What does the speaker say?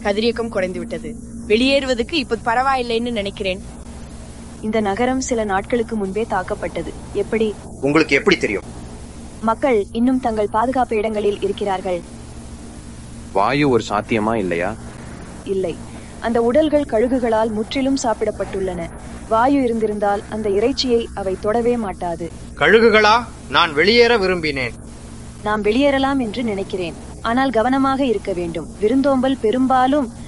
கதிரியக்கம் குறைந்து விட்டது வெளியேறுவதற்கு இப்ப பரவாயில்லைன்னு நினைக்கிறேன் இந்த நகரம் சில நாட்களுக்கு முன்பே தாக்கப்பட்டது எப்படி உங்களுக்கு எப்படி தெரியும் மக்கள் இன்னும் தங்கள் பாதுகாப்பு இடங்களில் இருக்கிறார்கள் வாயு ஒரு சாத்தியமா இல்லையா இல்லை அந்த உடல்கள் கழுகுகளால் முற்றிலும் சாப்பிடப்பட்டுள்ளன வாயு இருந்திருந்தால் அந்த இறைச்சியை அவை தொடவே மாட்டாது கழுகுகளா நான் வெளியேற விரும்பினேன் நாம் வெளியேறலாம் என்று நினைக்கிறேன் ஆனால் கவனமாக இருக்க வேண்டும் விருந்தோம்பல் பெரும்பாலும்